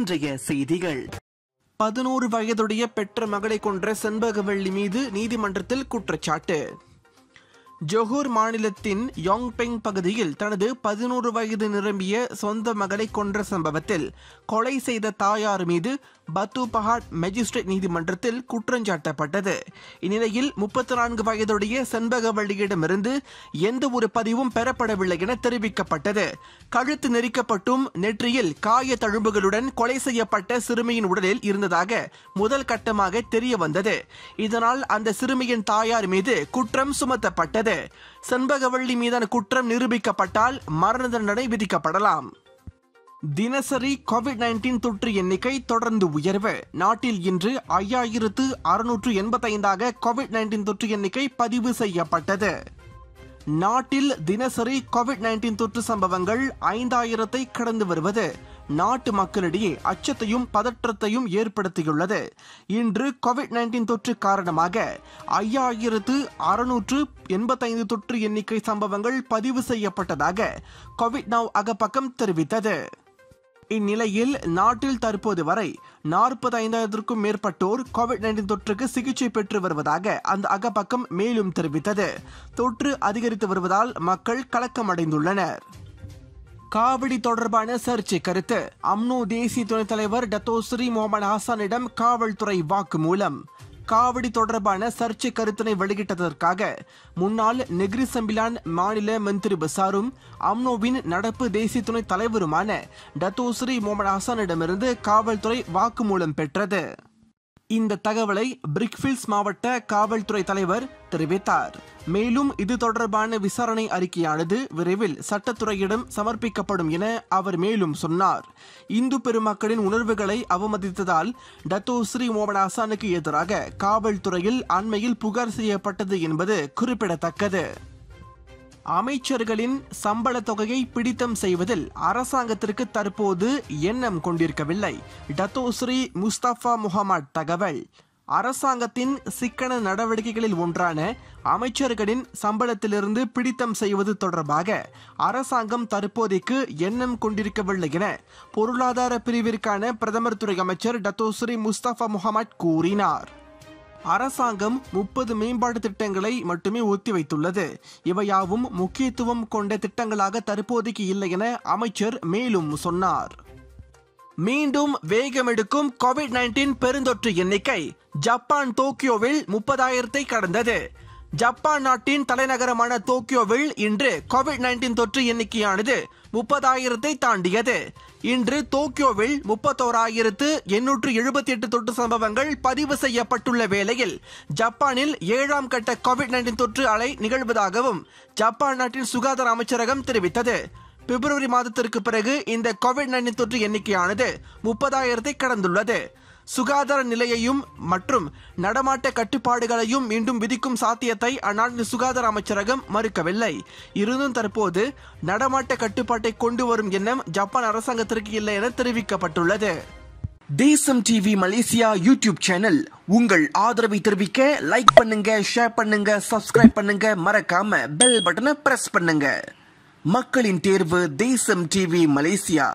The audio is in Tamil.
இன்றைய செய்திகள் பதினோரு வயதுடைய பெற்ற மகளை கொன்ற செண்பகவள்ளி மீது நீதிமன்றத்தில் குற்றச்சாட்டு ஜொஹூர் மாநிலத்தின் யோங்பெங் பகுதியில் தனது பதினோரு வயது நிரம்பிய சொந்த மகளை கொன்ற சம்பவத்தில் கொலை செய்த தாயார் மீது பத்து பஹாட் மேஜிஸ்ட்ரேட் நீதிமன்றத்தில் குற்றஞ்சாட்டப்பட்டது இந்நிலையில் முப்பத்தி நான்கு வயதுடைய செண்பகவள்ளியிடமிருந்து எந்த ஒரு பதிவும் பெறப்படவில்லை என தெரிவிக்கப்பட்டது கழுத்து நெரிக்கப்பட்டும் நெற்றியில் காய தழும்புகளுடன் கொலை செய்யப்பட்ட சிறுமியின் உடலில் இருந்ததாக முதல் கட்டமாக தெரிய வந்தது இதனால் அந்த சிறுமியின் தாயார் மீது குற்றம் சுமத்தப்பட்டது செண்பகவள்ளி மீதான குற்றம் நிரூபிக்கப்பட்டால் மரண தண்டனை விதிக்கப்படலாம் தினசரி கோவிட் நைன்டீன் தொற்று எண்ணிக்கை தொடர்ந்து உயர்வு நாட்டில் இன்று ஐயாயிரத்து அறுநூற்று எண்பத்தைந்தாக கோவிட் நைன்டீன் தொற்று எண்ணிக்கை பதிவு செய்யப்பட்டது நாட்டில் தினசரி கோவிட் நைன்டீன் தொற்று சம்பவங்கள் ஐந்தாயிரத்தை கடந்து வருவது நாட்டு மக்களிடையே அச்சத்தையும் பதற்றத்தையும் ஏற்படுத்தியுள்ளது இன்று கோவிட் நைன்டீன் தொற்று காரணமாக ஐயாயிரத்து அறுநூற்று எண்பத்தைந்து தொற்று எண்ணிக்கை சம்பவங்கள் பதிவு செய்யப்பட்டதாக கோவிட் நவ் அகப்பக்கம் தெரிவித்தது இந்நிலையில் நாட்டில் தற்போது வரை நாற்பத்தைந்தாயிரத்திற்கும் மேற்பட்டோர் கோவிட் நைன்டீன் தொற்றுக்கு சிகிச்சை பெற்று வருவதாக அந்த அகப்பக்கம் மேலும் தெரிவித்தது தொற்று அதிகரித்து வருவதால் மக்கள் கலக்கமடைந்துள்ளனர் காவடி தொடர்பான சர்ச்சை கருத்து அம்னோ தேசிய துணைத் தலைவர் டத்தோஸ்ரீ முகமது ஹாசானிடம் காவல்துறை வாக்குமூலம் காவடி தொடர்பான சர்ச்சை கருத்தினை வெளியிட்டதற்காக முன்னாள் நெகிரி சம்பிலான் மாநில மந்திரி பசாரும் அம்னோவின் நடப்பு தேசிய துணைத் தலைவருமான டத்தோஸ்ரீ முகமது ஹாசானிடமிருந்து காவல்துறை வாக்குமூலம் பெற்றது இந்த தகவலை பிரிக்ஃபீல்ட்ஸ் மாவட்ட காவல்துறை தலைவர் தெரிவித்தார் மேலும் இது தொடர்பான விசாரணை அறிக்கையானது விரைவில் சட்டத்துறையிடம் சமர்ப்பிக்கப்படும் என அவர் மேலும் சொன்னார் இந்து பெருமக்களின் உணர்வுகளை அவமதித்ததால் டத்தோ ஸ்ரீ மோகன் ஹசானுக்கு எதிராக காவல்துறையில் அண்மையில் புகார் செய்யப்பட்டது என்பது குறிப்பிடத்தக்கது அமைச்சர்களின் சம்பள தொகையை பிடித்தம் செய்வதில் அரசாங்கத்திற்கு தற்போது எண்ணம் கொண்டிருக்கவில்லை டத்தோஸ்ரீ முஸ்தபா முகமது தகவல் அரசாங்கத்தின் சிக்கன நடவடிக்கைகளில் ஒன்றான அமைச்சர்களின் சம்பளத்திலிருந்து பிடித்தம் செய்வது தொடர்பாக அரசாங்கம் தற்போதைக்கு எண்ணம் கொண்டிருக்கவில்லை என பொருளாதார பிரிவிற்கான பிரதமர் துறை அமைச்சர் டத்தோஸ்ரீ முஸ்தபா முகமது கூறினார் அரசாங்கம் முப்பது மேம்பாட்டு திட்டங்களை மட்டுமே ஒத்திவைத்துள்ளது இவையாவும் முக்கியத்துவம் கொண்ட திட்டங்களாக தற்போதைக்கு இல்லை என அமைச்சர் மேலும் சொன்னார் மீண்டும் வேகமெடுக்கும் கோவிட் நைன்டீன் பெருந்தொற்று எண்ணிக்கை ஜப்பான் டோக்கியோவில் முப்பதாயிரத்தை கடந்தது ஜப்பான் நாட்டின் தலைநகரமான டோக்கியோவில் இன்று கோவிட் நைன்டீன் தொற்று எண்ணிக்கையானது முப்பதாயிரத்தை தாண்டியது இன்று டோக்கியோவில் முப்பத்தோராயிரத்து எண்ணூற்று எழுபத்தி எட்டு தொற்று சம்பவங்கள் பதிவு செய்யப்பட்டுள்ள வேளையில் ஜப்பானில் ஏழாம் கட்ட கோவிட் நைன்டீன் தொற்று அலை நிகழ்வதாகவும் ஜப்பான் நாட்டின் சுகாதார அமைச்சரகம் தெரிவித்தது பிப்ரவரி மாதத்திற்கு பிறகு இந்த கோவிட் நைன்டீன் தொற்று எண்ணிக்கையானது முப்பதாயிரத்தை கடந்துள்ளது சுகாதார நிலையையும் மற்றும் நடமாட்ட கட்டுப்பாடுகளையும் மீண்டும் விதிக்கும் சாத்தியத்தை அந்நாட்டின் சுகாதார அமைச்சரகம் மறுக்கவில்லை இருந்தும் தற்போது நடமாட்ட கட்டுப்பாட்டை கொண்டு வரும் எண்ணம் ஜப்பான் அரசாங்கத்திற்கு இல்லை என தெரிவிக்கப்பட்டுள்ளது தேசம் டிவி மலேசியா யூடியூப் சேனல் உங்கள் ஆதரவை தெரிவிக்க லைக் பண்ணுங்க ஷேர் பண்ணுங்க சப்ஸ்கிரைப் பண்ணுங்க மறக்காம பெல் பட்டனை பிரஸ் பண்ணுங்க மக்களின் தேர்வு தேசம் டிவி மலேசியா